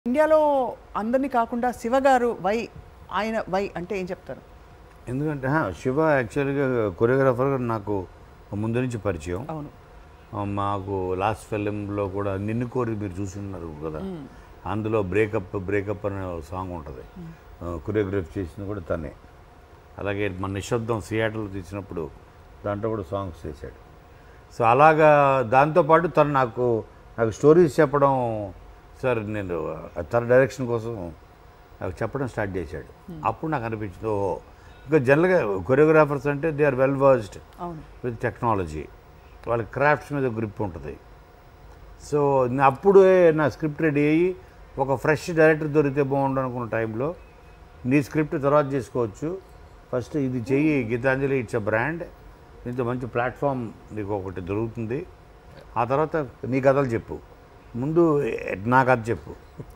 ఇండియాలో అందరినీ కాకుండా శివ గారు వై ఆయన వై అంటే ఏం చెప్తారు ఎందుకంటే హా, శివ యాక్చువల్గా కొరియోగ్రాఫర్గా నాకు ముందు నుంచి పరిచయం అవును ఆ, మాకు లాస్ట్ ఫిలింలో కూడా నిన్ను కోరి మీరు చూస్తున్నారు కదా అందులో బ్రేకప్ బ్రేకప్ అనే సాంగ్ ఉంటుంది కొరియోగ్రఫీ చేసింది కూడా తనే అలాగే మన నిశ్శబ్దం సియాటర్లో తీసినప్పుడు దాంట్లో కూడా సాంగ్స్ చేశాడు సో అలాగా దాంతోపాటు తను నాకు నాకు స్టోరీస్ చెప్పడం సార్ నేను ఆ తన డైరెక్షన్ కోసం నాకు చెప్పడం స్టార్ట్ చేశాడు అప్పుడు నాకు అనిపించింది ఓహో ఇంకా జనరల్గా కొరియోగ్రాఫర్స్ అంటే దే ఆర్ వెల్ వర్స్డ్ అవును విత్ టెక్నాలజీ వాళ్ళ క్రాఫ్ట్స్ మీద గ్రిప్ ఉంటుంది సో నా- అప్పుడే నా స్క్రిప్ట్ రెడీ అయ్యి ఒక ఫ్రెష్ డైరెక్టర్ దొరికితే బాగుండు అనుకున్న టైంలో నీ స్క్రిప్ట్ తర్వాత చేసుకోవచ్చు ఫస్ట్ ఇది చెయ్యి గీతాంజలి ఇట్స్ అ బ్రాండ్ దీంతో మంచి ప్లాట్ఫామ్ నీకు ఒకటి దొరుకుతుంది ఆ తర్వాత నీ కథలు చెప్పు ముందు నా కథ చెప్పు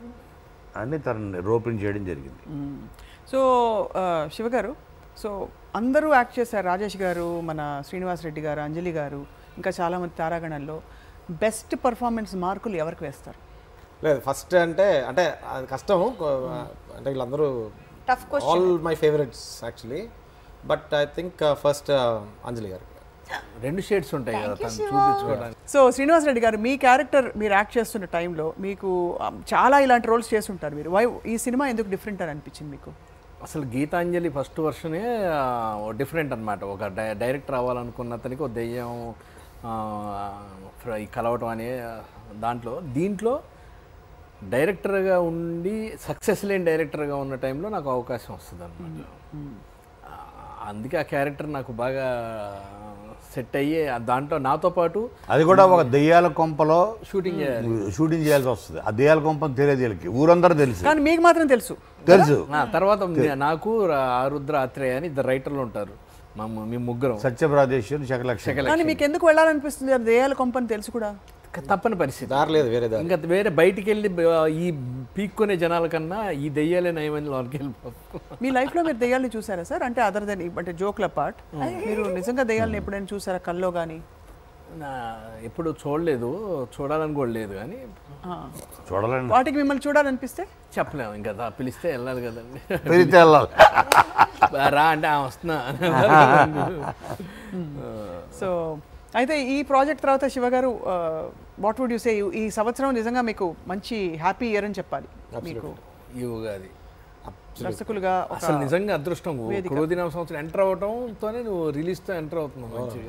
అని తనని రోపింగ్ చేయడం జరిగింది సో ఆ, శివ గారు సో అందరూ యాక్ట్ చేశారు రాజేష్ గారు మన శ్రీనివాస్ రెడ్డి గారు అంజలి గారు ఇంకా చాలామంది తారాగణంలో బెస్ట్ పర్ఫార్మెన్స్ మార్కులు ఎవరికి వేస్తారు లేదు ఫస్ట్ అంటే అంటే అది కష్టం కొ- అంటే వీళ్ళందరూ tough question all my favourites actually but I think first Anjali గారు రెండు షేడ్స్ ఉంటాయి కదా తను చూపించుకోవడానికి సో శ్రీనివాస్ రెడ్డి గారు మీ క్యారెక్టర్ మీరు యాక్ట్ చేస్తున్న టైంలో మీకు ఆ, చాలా ఇలాంటి రోల్స్ చేస్తుంటారు మీరు వై ఈ సినిమా ఎందుకు డిఫరెంట్ అని అనిపించింది మీకు అసలు గీతాంజలి ఫస్ట్ వర్షనే డిఫరెంట్ అనమాట ఒక డై డైరెక్టర్ అవ్వాలనుకున్న అతనికి ఒక దెయ్యం ఆ, ఫ్ర- ఈ కలవటం అనే దాంట్లో దీంట్లో డైరెక్టర్గా ఉండి సక్సెస్ లేని డైరెక్టర్గా ఉన్న టైంలో నాకు అవకాశం వస్తుంది అనమాట అందుకే ఆ క్యారెక్టర్ నాకు బాగా సెట్ అయ్యి ఆ దాంట్లో నాతో పాటు అది కూడా ఒక దెయ్యాల కొంపలో షూటింగ్ చేయాలి షూటింగ్ చేయాల్సి వస్తుంది ఆ దెయ్యాల కొంప తెలియదు వీళ్ళకి ఊరందరూ తెలుసు కానీ మీకు మాత్రం తెలుసు తెలుసు ఆ తర్వాత నే- నాకు రా- ఆరుద్ర ఆత్రేయ అని ఇద్దరు రైటర్లు ఉంటారు మా ము- మేము ముగ్గురం సత్యప్రాదేశ్వరి శకలక్ష కానీ మీకు ఎందుకు వెళ్ళాలనిపిస్తుంది అది దేయాల కొంపని తెలుసు కూడా తప్పని పరిస్థితి దారి లేదు వేరే దారి ఇంకా వేరే బయటికి వెళ్ళి బ- ఈ పీక్కునే జనాల కన్నా ఈ దెయ్యాలే నయమని లోనికి వెళ్ళిపోతాం మీ లైఫ్లో మీరు దెయ్యాలని చూసారా సార్ అంటే అదర్ దెన్ అంటే జోక్ల పార్ట్ మీరు నిజంగా దెయ్యాలని ఎప్పుడైనా చూసారా కల్లో కానీ నా ఎప్పుడు చూడలేదు చూడాలని కూడా లేదు కానీ చూడాలని వాటికి మిమ్మల్ని చూడాలనిపిస్తే చెప్పలేము ఇంకా దా- పిలిస్తే వెళ్ళాలి కదండి పెరిగితే వెళ్ళాలి రా అంటే "ఆ, వస్తున్నా సో అయితే ఈ ప్రాజెక్ట్ తర్వాత శివ గారు వాట్ వుడ్ యూ సే ఈ సంవత్సరం నిజంగా మీకు మంచి హ్యాపీ ఇయర్ అని చెప్పాలి మీకు ఈ ఉగాది దర్శకులుగా ఒక అసలు నిజంగా అదృష్టం వేదిక. క్రోధినామ సంవత్సరం ఎంటర్ అవటంతోనే నువ్వు రిలీజ్తో ఎంటర్ అవుతున్నావు మంచిగా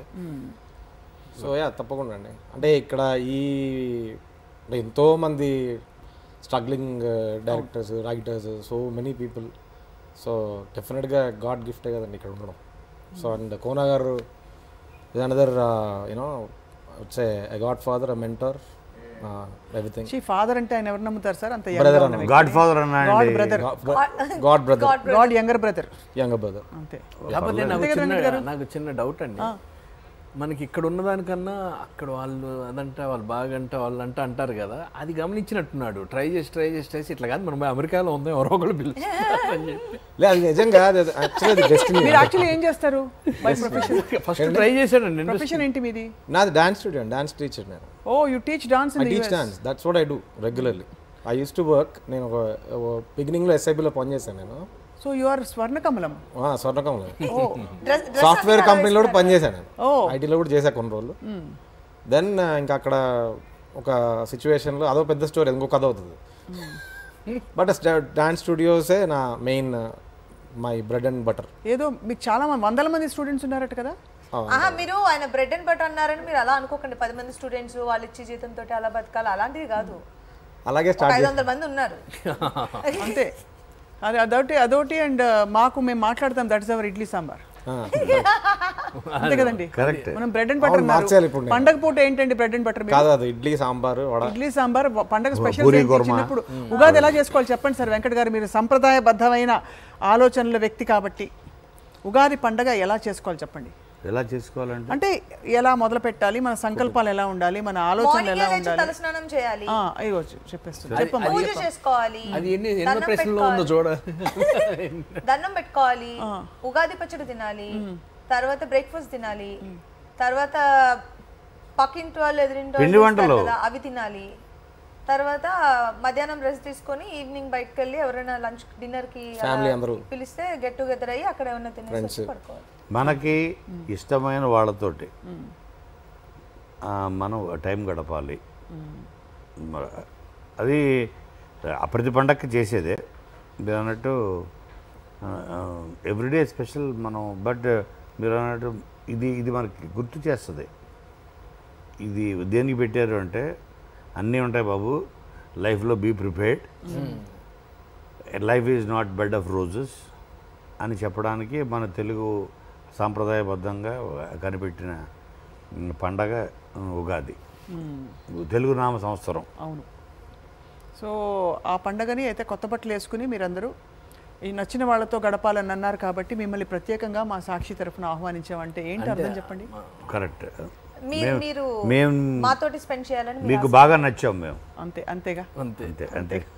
సో యా తప్పకుండా అండి అంటే ఇక్కడ ఈ అంటే ఎంతో మంది struggling directors writers so many people so డెఫినెట్గా గాడ్ గిఫ్టే కదండి ఇక్కడ ఉండడం సో అండ్ కోనా గారు ఇస్ అనదర్ యూనో వచ్చే godfather mentor everything father అంటే ఆయన ఎవరు నమ్ముతారు సార్ అంత Brother గాడ్ ఫాదర్ అన్నా గాడ్ అండి brother god brother god younger brother young brother అంతే కాకపోతే నాకు అంతే కదా చిన్న వెంకట్ గారు? నాకు చిన్న డౌట్ అండి మనకి ఇక్కడ ఉన్నదానికన్నా అక్కడ వాళ్ళు అదంట వాళ్ళు బాగంట వాళ్ళు అంట అంటారు కదా అది గమనించినట్టున్నాడు ట్రై చేసి ట్రై చేసి ట్రై చేసి ఇట్లా కాదు మనం అమెరికాలో ఉందాం ఎవరో ఒకళ్ళు పిలుస్తారు అని చెప్పి లేదు అది నిజంగా యాక్చువల్లీ అది డెస్టినీ మీరు యాక్చువల్లీ ఏం చేస్తారు బై ప్రొఫెషన్ ఫస్ట్ ట్రై చేశాడండి industry. ప్రొఫెషన్ ఏంటి మీది నాది డాన్స్ స్టూడియో డాన్స్ టీచర్ నేను oh you teach dance I in teach dance that's what I do regularly I use to work నేను ఒక బిగినింగ్లో ఎస్ఐబిలో పనిచేశాను నేను సో యు ఆర్ స్వర్ణకమలం ఆ, స్వర్ణకంలో ఓ డ్రెస్ సాఫ్ట్వేర్ కంపెనీలో కూడా పనిచేశాను నేను ఓ ఐటీలో కూడా చేశా కొన్ని రోజులు దెన్ ఇంకా అక్కడ ఒక సిచ్యువేషన్లో అదో పెద్ద స్టోరీ ఇంకో కథ అవుతుంది బట్ డాన్స్ స్టూడియోసే నా main my bread and butter ఏదో మీకు చాలా మంది వందల మంది స్టూడెంట్స్ ఉన్నారట కదా ఆహా మీరు ఆయన బ్రెడ్ అండ్ బటర్ అన్నారని మీరు అలా అనుకోకండి పది మంది స్టూడెంట్స్ వాళ్ళు ఇచ్చే జీతంతో అలా బతకాలి అలాంటిది కాదు అలాగే ఒక స్టార్ట్ ఐదు వందల మంది ఉన్నారు అంతే అది అదొకటి అదొకటి అండ్ మాకు మేము మాట్లాడతాం that is our idli sambar అంతే కదండి కరెక్ట్ మనం బ్రెడ్ అండ్ బటర్ అవును, మార్చేయాలి ఇప్పుడు నేను. పండగ పూట ఏంటండి బ్రెడ్ అండ్ బటర్ కాదు అది ఇడ్లీ సాంబార్ వడ ఇడ్లీ సాంబార్ వ- పండగ స్పెషల్ పూరీ కుర్మా. చిన్నప్పుడు ఉగాది ఎలా చేసుకోవాలి చెప్పండి సార్ వెంకట్ గారు మీరు సంప్రదాయబద్ధమైన ఆలోచనల వ్యక్తి కాబట్టి ఉగాది పండగ ఎలా చేసుకోవాలి చెప్పండి ఎలా చేసుకోవాలంటే అంటే ఎలా మొదలు పెట్టాలి మన సంకల్పాలు ఎలా ఉండాలి మన ఆలోచనలు మార్నింగ్ ఎలా లేచి ఉండాలి తలస్నానం చేయాలి ఆ, అయ్యో చెప్పేస్తుంది చెప్పమ్మా పూజ చేసుకోవాలి అది ఎన్ని ఎన్నో దండం ప్రశ్నలో ఉందో పెట్టుకోవాలి. చూడాలి దండం పెట్టుకోవాలి ఉగాది పచ్చడి తినాలి తర్వాత బ్రేక్ఫాస్ట్ తినాలి తర్వాత పక్కింటి వాళ్ళు ఎదురింటి వాళ్ళు పిండి చేస్తారు వంటలు. కదా, అవి తినాలి తర్వాత మధ్యాహ్నం రెస్ట్ తీసుకొని ఈవినింగ్ బయటకు వెళ్ళి ఎవరైనా లంచ్ డిన్నర్ కి అలా Family అందరూ. పిలిస్తే గెట్ టుగెదర్ అయ్యి అక్కడ ఏమైనా తినేసి వచ్చి పడుకోవాలి మనకి ఇష్టమైన వాళ్ళతోటి ఆ, మనం టైం గడపాలి మ- అది ఆ ప్రతి పండక్కి చేసేదే మీరు అన్నట్టు ఎవ్రీడే స్పెషల్ మనం బట్ మీరు అన్నట్టు ఇది ఇది మనకి గుర్తు చేస్తుంది ఇది దేనికి పెట్టారు అంటే అన్నీ ఉంటాయి బాబు లైఫ్లో be prepared life is not bed of roses అని చెప్పడానికి మన తెలుగు సాంప్రదాయబద్ధంగా కనిపెట్టిన ఉమ్, పండగ ఉమ్, ఉగాది తెలుగు నామ సంవత్సరం అవును సో ఆ పండగని అయితే కొత్త బట్టలు వేసుకుని మీరందరూ ఈ నచ్చిన వాళ్ళతో గడపాలని అన్నారు కాబట్టి మిమ్మల్ని ప్రత్యేకంగా మా సాక్షి తరఫున ఆహ్వానించామంటే ఏంటి అర్థం చెప్పండి కరెక్ట్ మీరు మీరు మేము మాతోటి స్పెండ్ చేయాలని మీరు మీకు బాగా నచ్చాం మేము అంతే అంతేగా అంతే అంతే అంతే